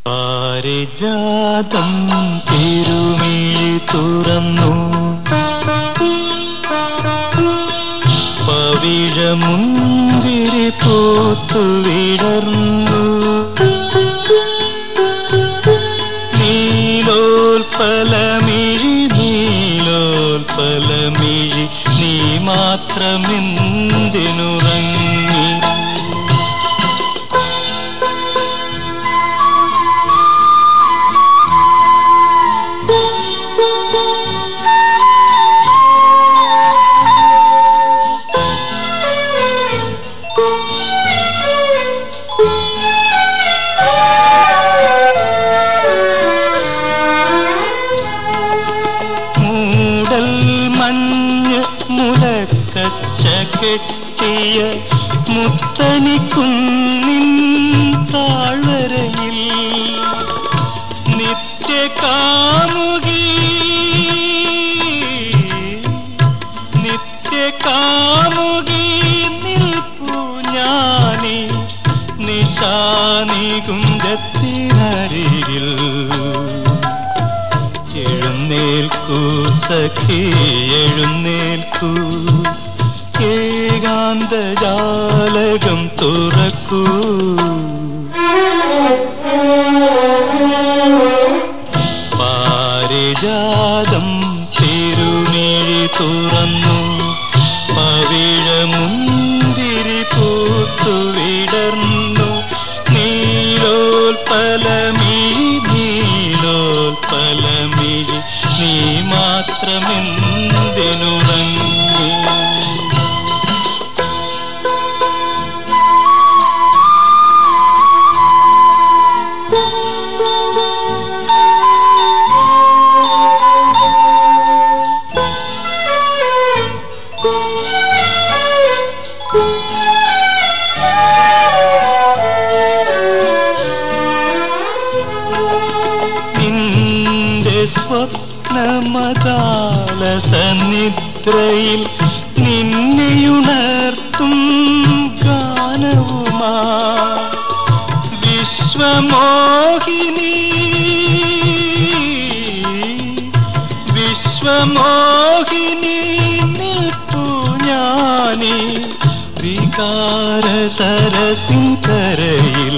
പാരിജാതം തിരുമിഴി തുറന്നു പവിഴമുന്തിരി പൂത്തു വിടർന്നു നീലോൽപലമിഴി നീലോൽപലമിഴി നീ മാത്രമെന്തിനുറങ്ങി മൂടൽ മഞ്ഞ് മുലക്കച്ച കെട്ടിയ മുത്തനിക്കുന്നിൻ താഴ്വരയിൽ നിത്യകാമുകി നിത്യകാമുകി നിൽപ്പു ഞാനി നിശാനികുഞ്ചത്തിനരികിൽ എഴുന്നേൽക്കൂ സഖി എഴുന്നേൽക്കൂ ഏകാന്ത ജാലകം തുറക്കൂ പാരിജാതം തിരുമിഴി തുറന്നു പവിഴമുന്തിരി പൂത്തു വിടർന്നു നീലോൽപലമിഴി നീലോൽപലമിഴി നീ മാത്രമെന്തിനുറങ്ങി നിന്റെ സ്വപ്നമകാല സന്നിദ്രയിൽ നിന്നെയുണർത്തും ഗാനവുമാ വിശ്വമോഹിനി വിശ്വമോഹിനി നിൽപ്പു ഞാനി വികാര സരസിൻ കരയിൽ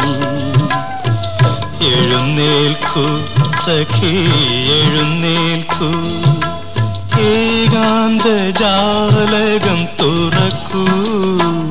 എഴുന്നേൽക്കൂ സഖി എഴുന്നേൽക്കൂ ഏകാന്ത ജാലകം തുറക്കൂ